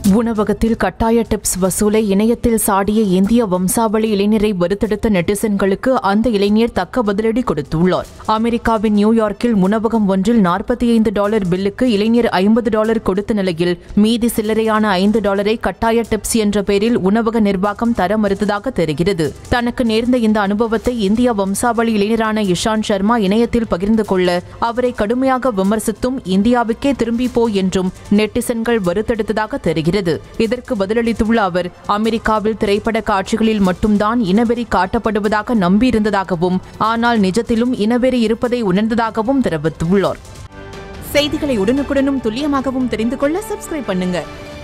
உணவகத்தில் கட்டாய டிப்ஸ் வசூலை இணையத்தில் சாடிய இந்திய வம்சாவளி இளைஞரை வருத்தெடுத்த நெட்டிசன்களுக்கு அந்த இளைஞர் தக்க பதிலடி கொடுத்துள்ளார் அமெரிக்காவின் நியூயார்க்கில் உணவகம் ஒன்றில் நாற்பத்தி ஐந்து டாலர் பில்லுக்கு இளைஞர் ஐம்பது டாலர் கொடுத்த நிலையில் மீதி சில்லறையான ஐந்து டாலரை கட்டாய டிப்ஸ் என்ற பெயரில் உணவக நிர்வாகம் தர மறுத்ததாக தெரிகிறது தனக்கு நேர்ந்த இந்த அனுபவத்தை இந்திய வம்சாவளி இளைஞரான இஷாந்த் சர்மா இணையத்தில் பகிர்ந்து கொள்ள அவரை கடுமையாக விமர்சித்தும் இந்தியாவுக்கே திரும்பி போ என்றும் நெட்டிசன்கள் வருத்தெடுத்ததாக தெரிகிறது இதற்கு பதிலளித்துள்ள அவர் அமெரிக்காவில் திரைப்பட காட்சிகளில் மட்டும்தான் இனவெறி காட்டப்படுவதாக நம்பியிருந்ததாகவும் ஆனால் நிஜத்திலும் இனவெறி இருப்பதை உணர்ந்ததாகவும் தெரிவித்துள்ளார் செய்திகளை உடனுக்குடனும் துல்லியமாகவும் தெரிந்து கொள்ள சப்ஸ்கிரைப் பண்ணுங்க